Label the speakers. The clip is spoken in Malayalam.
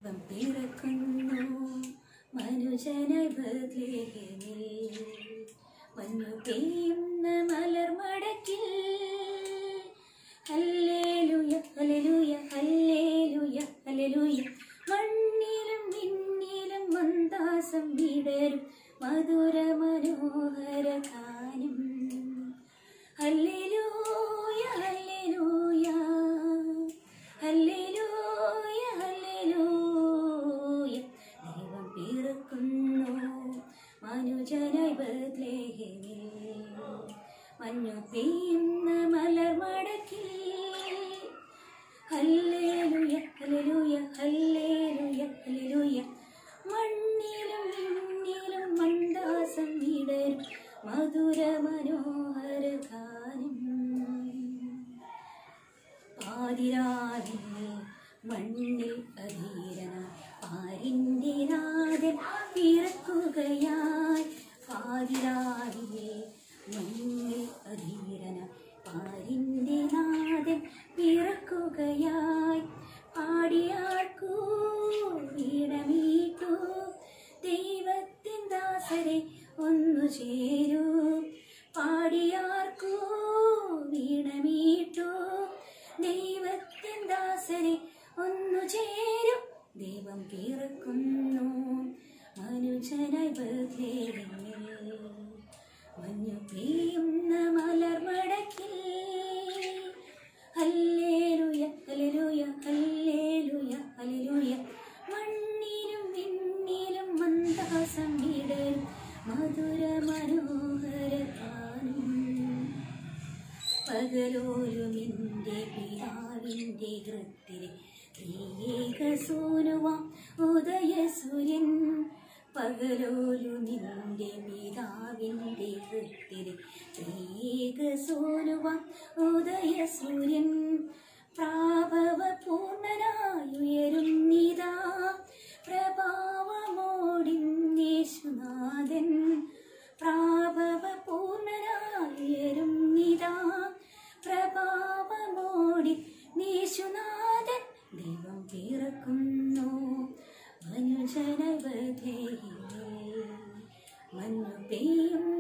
Speaker 1: ദൈവം പിറക്കുന്നു മനുജനായി ബത്ലേഹേമിൽ മഞ്ഞു പെയ്യുന്ന മലർമടക്കിൽ ഹല്ലേലൂയ ഹല്ലേലൂയ ഹല്ലേലൂയ ഹല്ലേലൂയ മണ്ണിലും മിന്നിലും മന്ദാസം വിടരും മധുര മനോഹര ഗാനം ഹല്ലേലൂയ ഹല്ലേലൂയ ഹല്ലേലൂയ ഹല്ലേലൂയ ദൈവം പിറക്കുന്നു മനുജനായി ബത്ലേഹേമിൽ മഞ്ഞു പെയ്യുന്ന മലർമടക്കിൽ ഹല്ലേലൂയ ഹല്ലേലൂയ ഹല്ലേലൂയ ഹല്ലേലൂയ മണ്ണിലും വിണ്ണിലും മന്ദാസം വിടരും മധുര മനോഹര ഗാനം പാതിരാവിലെ മണ്ണിൽ അധീരന പാരിൻ്റെ നാഥൻ പിറക്കുകയായി പാതിരാവിലെ മണ്ണിൽ അധീരന പാരിൻ്റെ നാഥൻ പിറക്കുകയായി പാടിയാർക്കൂ വീണമീട്ടു ദൈവത്തിൻ ദാസരെ ഒന്നു ചേരൂ പാടിയാർക്കൂ വീണമീട്ടു ദൈവത്തിൻ ദാസരെ ഒന്നു ചേരും ദൈവം പിറക്കുന്നു മനുജനായി ബദേവിൽ മഞ്ഞു പെയ്യുന്ന മലർമടക്കിൽ ഹല്ലേലൂയ ഹല്ലേലൂയ ഹല്ലേലൂയ ഹല്ലേലൂയ മണ്ണിലും വിണ്ണിലും മന്ദാസം വിടരും മധുര മനോഹര ഗാനം പകലോരുമിൻ്റെ പിതാവിൻ്റെ ഹൃത്തിലെ ഏകസൂനുവാം ഉദയസൂര്യൻ പകലോരുമിൻ്റെ പിതാവിൻ്റെ ഹൃത്തിലെ ഏകസൂനുവാം ഉദയസൂര്യൻ പ്രാഭവ പൂർണ്ണനായുയരുന്നിതാ പ്രഭാവമോടിന്നേശുനാഥൻ പ്രാഭവ പൂർണ്ണനായുയരുന്നിതാ പ്രഭാവമോടി നീശുനാഥൻ ദൈവം പിറക്കുന്നു മനുജനവധയിൽ മഞ്ഞു പെയ്യും